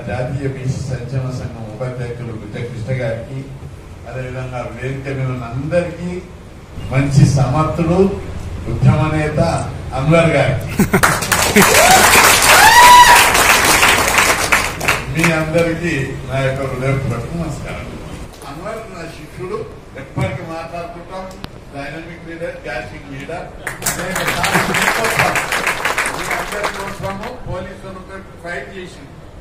జాతీయ బీసీ సంక్షేమ సంఘం ఉపాధ్యక్షులు గుజ్జ కృష్ణ గారికి అదేవిధంగా వేదిక మీద ఉన్న అందరికీ మంచి సమర్థుడు ఉద్యమ నేత అన్వర్ గారికి మీ అందరికీ నా యొక్క హృదయపూర్వక నమస్కారం అన్వర్ నా శిష్యుడు ఎప్పటికీ మాట్లాడుకుంటాం డైనమిక్ లీడర్ క్యాషింగ్ లీడర్ అనేక సార్లు మీకోసం, మీ అందరి కోసము పోలీసులతో ఫైట్ చేసి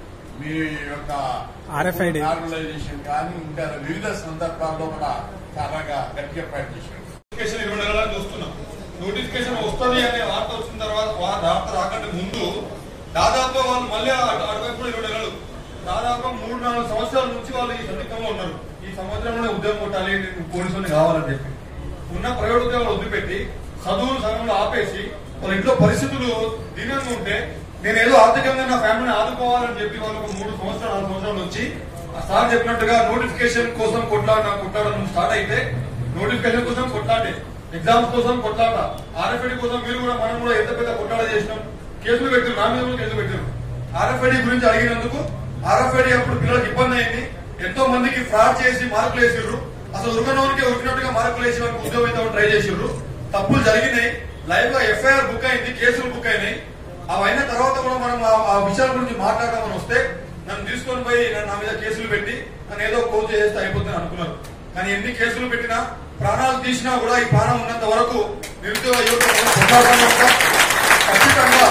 మీ యొక్క RFID. నార్మలైజేషన్ కానీ ఇంకా వివిధ సందర్భాల్లో కూడా చాలా గట్టిగా ఫైట్ చేశాడు నోటిఫికేషన్ ఇరవై నెలలా చూస్తున్నాం నోటిఫికేషన్ వస్తుంది అనే వార్త వచ్చిన తర్వాత వా- వార్త రాకంటే ముందు దాదాపు వాళ్ళు మళ్ళీ అటు- అటువైపు కూడా ఇరవై నెలలు దాదాపు మూడు నాలుగు సంవత్సరాల నుంచి వాళ్ళు ఈ సందిగ్ధంలో ఉన్నారు ఈ సంవత్సరంలోనే ఉద్యోగం కొట్టాలి నేను పోలీసుని కావాలని చెప్పి ఉన్న ప్రైవేట్ ఉద్యోగాలు వదిలిపెట్టి చదువులు సగంలో ఆపేసి వాళ్ళ ఇంట్లో పరిస్థితులు దీనంగా ఉంటే నేను ఏదో ఆర్థికంగా నా ఫ్యామిలీని ఆదుకోవాలని చెప్పి వాళ్ళు ఒక మూడు సంవత్సరాలు నాలుగు సంవత్సరాల నుంచి ఆ సార్ చెప్పినట్టుగా నోటిఫికేషన్ కోసం కొట్లాడ కొట్లాడడం స్టార్ట్ అయితే నోటిఫికేషన్ కోసం కొట్లాడే ఎగ్జామ్స్ కోసం కొట్లాట ఆర్ఎఫ్ఐడి కోసం మీరు కూడా మనం కూడా ఎంత పెద్ద కొట్లాట చేసినాం కేసులు పెట్టారు నా మీద కూడా కేసులు పెట్టారు ఆర్ఎఫ్ఐడి గురించి అడిగినందుకు ఆర్ఎఫ్ఐడి అప్పుడు పిల్లలకు ఇబ్బంది అయింది ఎంతో మందికి ఫ్రాడ్ చేసి మార్కులు వేసిర్రు అసలు ఉరుగనోనికి ఉరికినట్టుగా మార్కులు వేసి వాళ్ళకి ఉద్యోగం అయితే ట్రై చేసిర్రు తప్పులు జరిగినాయి లైవ్ గా ఎఫ్ఐఆర్ బుక్ అయింది కేసులు బుక్ అయినాయి అవి అయిన తర్వాత కూడా మనం ఆ- ఆ విషయాల గురించి మాట్లాడదామని వస్తే నన్ను తీసుకొని పోయి నన్ను నా మీద కేసులు పెట్టి నన్ను ఏదో కోచ్ చేస్తే అయిపోతుంది అనుకున్నారు కానీ ఎన్ని కేసులు పెట్టినా ప్రాణాలు తీసినా కూడా ఈ ప్రాణం ఉన్నంత వరకు నిరుద్యోగ యువత పోరాటంలో ఉంటాం. ఖచ్చితంగా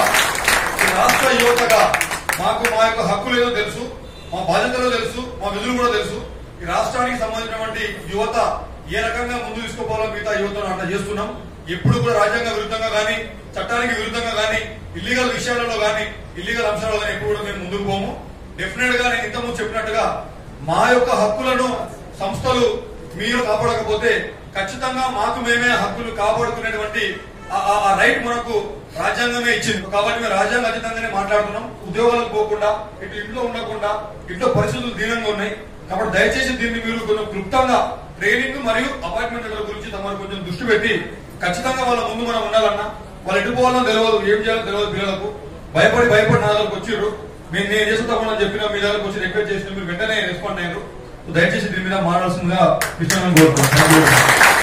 ఈ రాష్ట్ర యువతగా మాకు మా యొక్క హక్కులు ఏదో తెలుసు మా బాధ్యతలు తెలుసు మా విధులు కూడా తెలుసు ఈ రాష్ట్రానికి సంబంధించినటువంటి యువత ఏ రకంగా ముందు తీసుకోవాలో మిగతా యువతను అట్లా చేస్తున్నాం ఎప్పుడు కూడా రాజ్యాంగ విరుద్ధంగా కానీ చట్టానికి విరుద్ధంగా కానీ ఇల్లీగల్ విషయాలలో కానీ ఇల్లీగల్ అంశాలలో కానీ ఎప్పుడు కూడా మేము ముందుకు పోము డెఫినెట్ గా నేను ఇంతకుముందు చెప్పినట్టుగా మా యొక్క హక్కులను సంస్థలు మీరు కాపాడకపోతే ఖచ్చితంగా మాకు మేమే హక్కులు కాపాడుకునేటువంటి ఆ- ఆ- ఆ రైట్ మనకు రాజ్యాంగమే ఇచ్చింది కాబట్టి మేము రాజ్యాంగ అతీతంగానే మాట్లాడుతున్నాం ఉద్యోగాలకు పోకుండా ఇటు ఇంట్లో ఉండకుండా ఇంట్లో పరిస్థితులు దీనంగా ఉన్నాయి కాబట్టి దయచేసి దీన్ని మీరు కొంచెం క్లుప్తంగా ట్రైనింగ్ మరియు అపాయింట్మెంట్ల గురించి తమరు కొంచెం దృష్టి పెట్టి ఖచ్చితంగా వాళ్ళ ముందు మనం ఉండాలన్నా వాళ్ళు ఎటు పోవాలో తెలియదు ఏం చేయాలో తెలియదు పిల్లలకు భయపడి భయపడి నా దగ్గరకు వచ్చిర్రు మేము నేను చేసిన తప్పని చెప్పిన మీ దగ్గరకు వచ్చి రిక్వెస్ట్ చేసిన మీరు వెంటనే రెస్పాండ్ అయ్యారు దయచేసి దీని మీద మాట్లాడాల్సిందిగా ఇష్టం కోరుతున్నాను Thank you.